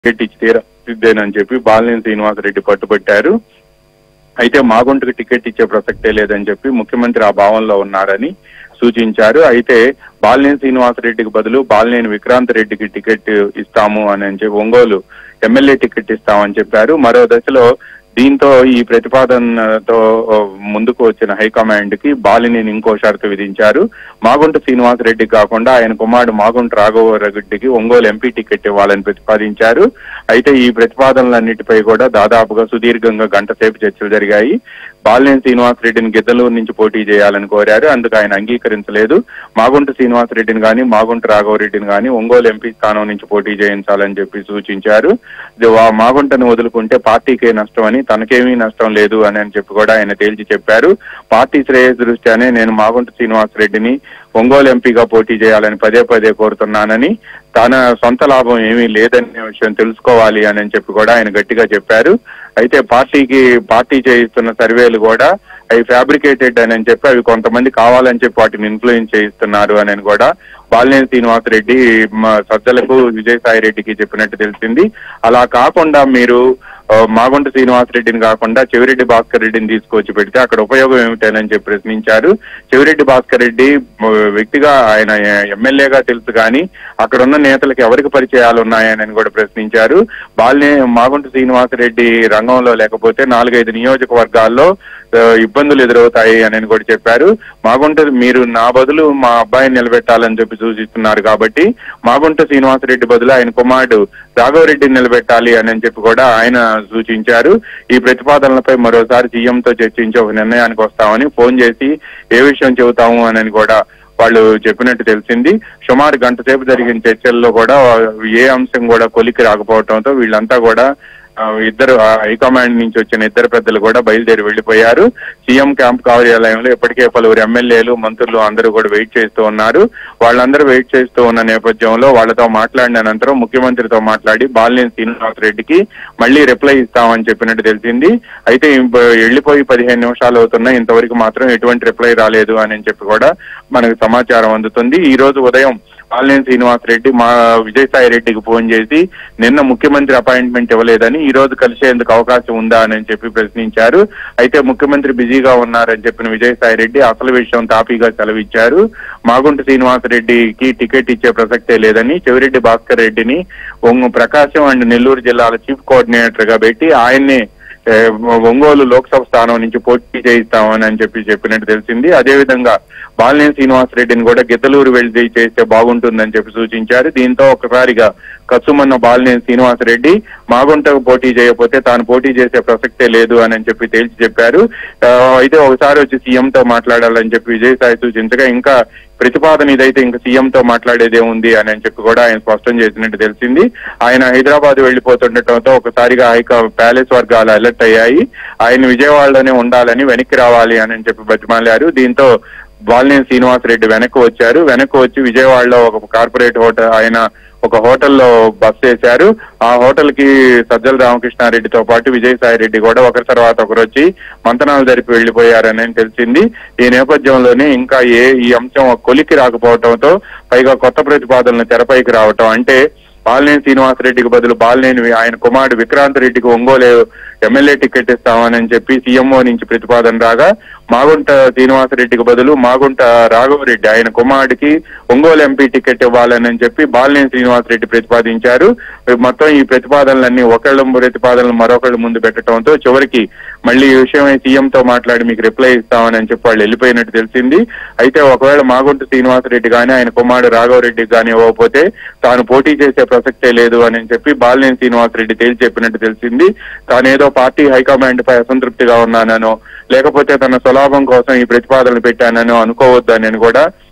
ticket ఇచ్చి తీరాల్సిందేనని చెప్పి బాలినేని శ్రీనివాసరెడ్డి పట్టుబట్టారు అయితే మాగుంటకు టికెట్ ఇచ్చే ప్రసక్తే లేదని చెప్పి ముఖ్యమంత్రి ఆ భావంలో ఉన్నారని సూచించారు అయితే బాలినేని శ్రీనివాసరెడ్డికి బదులు బాలినేని విక్రాంత్ రెడ్డికి టికెట్ ఇస్తాము అని చెప్పి ఒంగోలు ఎమ్మెల్యే టికెట్ ఇస్తామని చెప్పారు మరో దశలో దీంతో ఈ ప్రతిపాదనతో ముందుకు వచ్చిన హైకమాండ్ కి బాలినేని ఇంకో షరతు విధించారు మాగుంట శ్రీనివాసరెడ్డి కాకుండా ఆయన కుమారుడు మాగుంట రాఘవరెడ్డికి ఒంగోలు ఎంపీ టికెట్ ఇవ్వాలని ప్రతిపాదించారు అయితే ఈ ప్రతిపాదనలన్నిటిపై కూడా దాదాపుగా సుదీర్ఘంగా గంట సేపు చర్చలు జరిగాయి బాలినేని శ్రీనివాసరెడ్డిని గిద్దలూరు నుంచి పోటీ చేయాలని కోరారు అందుకు ఆయన అంగీకరించలేదు మాగుంట శ్రీనివాసరెడ్డిని కానీ మాగుంట రాఘవరెడ్డిని కానీ ఒంగోలు ఎంపీ స్థానం నుంచి పోటీ చేయించాలని చెప్పి సూచించారు ఇది వా- మాగుంటను వదులుకుంటే పార్టీకే నష్టం అని తనకేమీ నష్టం లేదు అని అని చెప్పి కూడా ఆయన తేల్చి చెప్పారు పార్టీ శ్రేయస్ దృష్ట్యానే నేను మాగుంట శ్రీనివాసరెడ్డిని ఒంగోలు ఎంపీగా పోటీ చేయాలని పదే పదే కోరుతున్నానని తన సొంత లాభం ఏమీ లేదనే విషయం తెలుసుకోవాలి అని అని చెప్పి కూడా ఆయన గట్టిగా చెప్పారు అయితే పార్టీకి పార్టీ చేయిస్తున్న సర్వేలు కూడా అవి ఫ్యాబ్రికేటెడ్ అని అని చెప్పి అవి కొంతమంది కావాలని చెప్పి వాటిని ఇన్ఫ్లుయెన్స్ చేయిస్తున్నారు అని అని కూడా బాలినేని శ్రీనివాసరెడ్డి మ- సజ్జలకు విజయసాయి రెడ్డికి చెప్పినట్టు తెలిసింది అలా కాకుండా మీరు ఆ, మాగుంట శ్రీనివాసరెడ్డిని కాకుండా చెవిరెడ్డి భాస్కర్ రెడ్డిని తీసుకొచ్చి పెడితే అక్కడ ఉపయోగం ఏమిటని చెప్పి ప్రశ్నించారు చెవిరెడ్డి భాస్కర్ రెడ్డి మ, వ్యక్తిగా ఆయన ఎమ్మెల్యేగా తెలుసు కానీ అక్కడ ఉన్న నేతలకు ఎవరికి పరిచయాలు ఉన్నాయని కూడా ప్రశ్నించారు బాలినే మాగుంట శ్రీనివాసరెడ్డి రంగంలో లేకపోతే నాలుగైదు నియోజకవర్గాల్లో ఆ, ఇబ్బందులు ఎదురవుతాయి అని కూడా చెప్పారు మాగుంట మీరు నా బదులు మా అబ్బాయిని నిలబెట్టాలని చెప్పి సూచిస్తున్నారు కాబట్టి మాగుంట శ్రీనివాసరెడ్డి బదులు ఆయన కుమారుడు రాఘవరెడ్డిని నిలబెట్టాలి అని చెప్పి కూడా ఆయన సూచించారు ఈ ప్రతిపాదనలపై మరోసారి సీఎంతో చర్చించి ఒక నిర్ణయానికి వస్తామని ఫోన్ చేసి ఏ విషయం చెబుతాము అని కూడా వాళ్ళు చెప్పినట్టు తెలిసింది సుమారు గంట సేపు జరిగిన చర్చల్లో కూడా ఏ అంశం కూడా కొలికి రాకపోవడంతో వీళ్ళంతా కూడా ఆ, ఇద్దరు ఆ, హైకమాండ్ నుంచి వచ్చిన ఇద్దరు పెద్దలు కూడా బయలుదేరి వెళ్లిపోయారు సీఎం క్యాంప్ కార్యాలయంలో ఇప్పటికే పలువురు ఎమ్మెల్యేలు మంత్రులు అందరూ కూడా వెయిట్ చేస్తూ ఉన్నారు వాళ్ళందరూ వెయిట్ చేస్తూ ఉన్న నేపథ్యంలో వాళ్ళతో మాట్లాడిన అనంతరం ముఖ్యమంత్రితో మాట్లాడి బాలినేని శ్రీనివాస్ రెడ్డికి మళ్ళీ రిప్లై ఇస్తామని చెప్పినట్టు తెలిసింది అయితే ఇంప- వెళ్ళిపోయి పదిహేను నిమిషాలు అవుతున్నా ఇంతవరకు మాత్రం ఎటువంటి రిప్లై రాలేదు అని చెప్పి కూడా మనకు సమాచారం అందుతుంది ఈ రోజు ఉదయం బాలినేని శ్రీనివాస్ రెడ్డి మా విజయసాయి రెడ్డికి ఫోన్ చేసి నిన్న ముఖ్యమంత్రి అపాయింట్మెంట్ ఇవ్వలేదని ఈ రోజు కలిసేందుకు అవకాశం ఉందా అని చెప్పి ప్రశ్నించారు అయితే ముఖ్యమంత్రి బిజీగా ఉన్నారని చెప్పిన విజయసాయి రెడ్డి అసలు విషయం తాపీగా సెలవిచ్చారు మాగుంట శ్రీనివాస్ రెడ్డికి టికెట్ ఇచ్చే ప్రసక్తే లేదని చెవిరెడ్డి భాస్కర్ రెడ్డిని ఒంగ- ప్రకాశం అండ్ నెల్లూరు జిల్లాల చీఫ్ కోఆర్డినేటర్ గా పెట్టి ఆయన్ని ఏ, ఒంగోలు లోక్సభ స్థానం నుంచి పోటీ చేయిస్తామని అని చెప్పి చెప్పినట్టు తెలిసింది అదేవిధంగా బాలినేని శ్రీనివాస్ రెడ్డిని కూడా గిద్దలూరు వెళ్లి చేస్తే బాగుంటుందని చెప్పి సూచించారు దీంతో ఒకసారిగా కసుమన్న బాలినేని శ్రీనివాస్ రెడ్డి మాగుంటకు పోటీ చేయకపోతే తాను పోటీ చేసే ప్రసక్తే లేదు అని అని చెప్పి తేల్చి చెప్పారు ఆ, అయితే ఒకసారి వచ్చి సీఎం తో మాట్లాడాలని చెప్పి విజయసాయి సూచించగా ఇంకా ప్రతిపాదన ఇదైతే ఇంకా సీఎం తో మాట్లాడేదే ఉంది అని అని చెప్పి కూడా ఆయన స్పష్టం చేసినట్టు తెలిసింది ఆయన హైదరాబాద్ వెళ్లిపోతుండటంతో ఒకసారిగా హైక ప్యాలెస్ వర్గాలు అలర్ట్ అయ్యాయి ఆయన విజయవాడలోనే ఉండాలని వెనక్కి రావాలి అని అని చెప్పి బతిమాలారు దీంతో బాలినేని శ్రీనివాస్ రెడ్డి వెనక్కి వచ్చారు వెనక్కి వచ్చి విజయవాడలో ఒక కార్పొరేట్ హోటల్ ఆయన ఒక హోటల్లో బస్ చేశారు ఆ హోటల్ కి సజ్జల రామకృష్ణారెడ్డితో పాటు విజయసాయి రెడ్డి కూడా ఒకరి తర్వాత ఒకరు వచ్చి మంతనాలు జరిపి వెళ్లిపోయారని తెలిసింది ఈ నేపథ్యంలోనే ఇంకా ఏ ఈ అంశం ఒక కొలికి రాకపోవడంతో పైగా కొత్త ప్రతిపాదనలు తెరపైకి రావటం అంటే బాలినేని శ్రీనివాసరెడ్డికి బదులు బాలినేని ఆయన కుమారుడు విక్రాంత్ రెడ్డికి ఒంగోలు ఎమ్మెల్యే టికెట్ ఇస్తామని చెప్పి సీఎంఓ నుంచి ప్రతిపాదన రాగా మాగుంట శ్రీనివాసరెడ్డికి బదులు మాగుంట రాఘవరెడ్డి ఆయన కుమారుడికి ఒంగోలు ఎంపీ టికెట్ ఇవ్వాలని చెప్పి బాలినేని శ్రీనివాసరెడ్డి ప్రతిపాదించారు మొత్తం ఈ ప్రతిపాదనలన్నీ ఒకళ్ళ ప్రతిపాదనలు మరొకళ్ళ ముందు పెట్టడంతో చివరికి మళ్ళీ ఈ విషయమై సీఎం తో మాట్లాడి మీకు రిప్లై ఇస్తామని అని చెప్పి వాళ్ళు వెళ్ళిపోయినట్టు తెలిసింది అయితే ఒకవేళ మాగుంట శ్రీనివాసరెడ్డి కానీ ఆయన కుమారుడు రాఘవరెడ్డికి కానీ ఇవ్వకపోతే తాను పోటీ చేసే ప్రసక్తే లేదు అని చెప్పి బాలినేని శ్రీనివాసరెడ్డి తేల్చి చెప్పినట్టు తెలిసింది తానేదో పార్టీ హైకమాండ్ పై అసంతృప్తిగా ఉన్నాననో లేకపోతే తన స్వలాభం కోసం ఈ ప్రతిపాదనలు పెట్టాననో అనుకోవద్దని కూడా